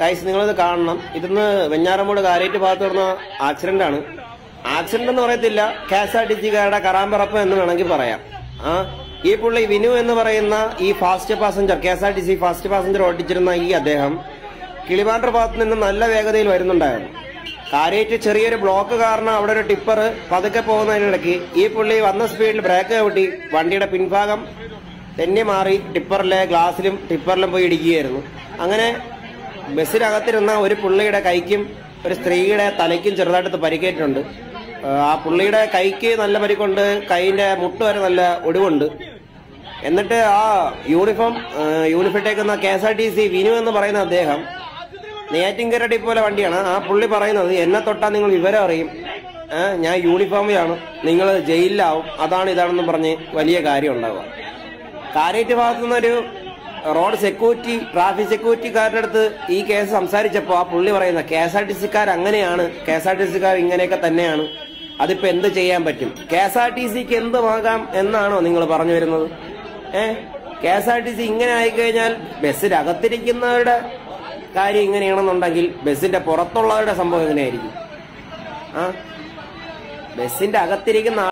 guys നിങ്ങളിത് കാണണം ഇതിന്ന് വെഞ്ഞാറമൂട് കാരേറ്റ് ഭാഗത്ത് വരുന്ന ആക്സിഡന്റ് ആണ് ആക്സിഡന്റ് എന്ന് പറയത്തില്ല കെ എസ് ആർ ടി സിക്കാരുടെ കറാമ്പറപ്പ് എന്ന് വേണമെങ്കിൽ പറയാം ആ ഈ പുള്ളി വിനു എന്ന് പറയുന്ന ഈ fast passenger K S R T C fast passenger ഓടിച്ചിരുന്ന ഈ അദ്ദേഹം കിളിമാണ്ടർ ഭാഗത്ത് നിന്ന് നല്ല വേഗതയിൽ വരുന്നുണ്ടായിരുന്നു കാര്യമായിട്ട് ചെറിയൊരു ബ്ലോക്ക് കാരണം അവിടെ ഒരു ടിപ്പർ പതുക്കെ പോകുന്നതിനിടയ്ക്ക് ഈ പുള്ളി വന്ന സ്പീഡിൽ ബ്രേക്ക് ചവിട്ടി വണ്ടിയുടെ പിൻഭാഗം തെന്നി മാറി ടിപ്പറിലെ ഗ്ലാസ്സിലും ടിപ്പറിലും പോയി ഇടിക്കുകയായിരുന്നു അങ്ങനെ ബസ്സിനകത്തിരുന്ന ഒരു പുള്ളിയുടെ കൈക്കും ഒരു സ്ത്രീയുടെ തലയ്ക്കും ചെറുതായിട്ട് പരിക്കേറ്റിട്ടുണ്ട് ആ, ആ പുള്ളിയുടെ കൈക്ക് നല്ല പരിക്കുണ്ട് കൈയിന്റെ മുട്ട് വരെ നല്ല ഒടിവുണ്ട് എന്നിട്ട് ആ യൂണിഫോം ആ, യൂണിഫോം ഇട്ടേക്കുന്ന K S R T C Vinu എന്ന് പറയുന്ന അദ്ദേഹം നെയ്യാറ്റിൻകര ഡിപ്പോലെ വണ്ടിയാണ് ആ പുള്ളി പറയുന്നത് എന്നെ തൊട്ടാൽ നിങ്ങൾ വിവരം അറിയും ഏ, ഞാൻ യൂണിഫോമിലാണ് നിങ്ങൾ ജയിലിലാവും അതാണ് ഇതാണെന്ന് പറഞ്ഞ് വലിയ കാര്യം ഉണ്ടാവുക കാരേറ്റ് ഭാഗത്തു നിന്നൊരു റോഡ് സെക്യൂരിറ്റി ട്രാഫിക് സെക്യൂരിറ്റിക്കാരുടെ അടുത്ത് ഈ കേസ് സംസാരിച്ചപ്പോൾ ആ പുള്ളി പറയുന്ന കെ എസ് ആർ ടി സിക്കാർ അങ്ങനെയാണ് കെ എസ് ആർ ടി സിക്കാർ ഇങ്ങനെയൊക്കെ തന്നെയാണ് അതിപ്പോ എന്ത് ചെയ്യാൻ പറ്റും കെ എസ് ആർ ടി സിക്ക് എന്തുമാകാം എന്നാണോ നിങ്ങൾ പറഞ്ഞു വരുന്നത് ഏ K S R T C ഇങ്ങനെ ആയിക്കഴിഞ്ഞാൽ ബസ്സിനകത്തിരിക്കുന്നവരുടെ കാര്യം ഇങ്ങനെയാണെന്നുണ്ടെങ്കിൽ ബസ്സിന്റെ പുറത്തുള്ളവരുടെ സംഭവം എങ്ങനെയായിരിക്കും ആ ബസ്സിന്റെ അകത്തിരിക്കുന്ന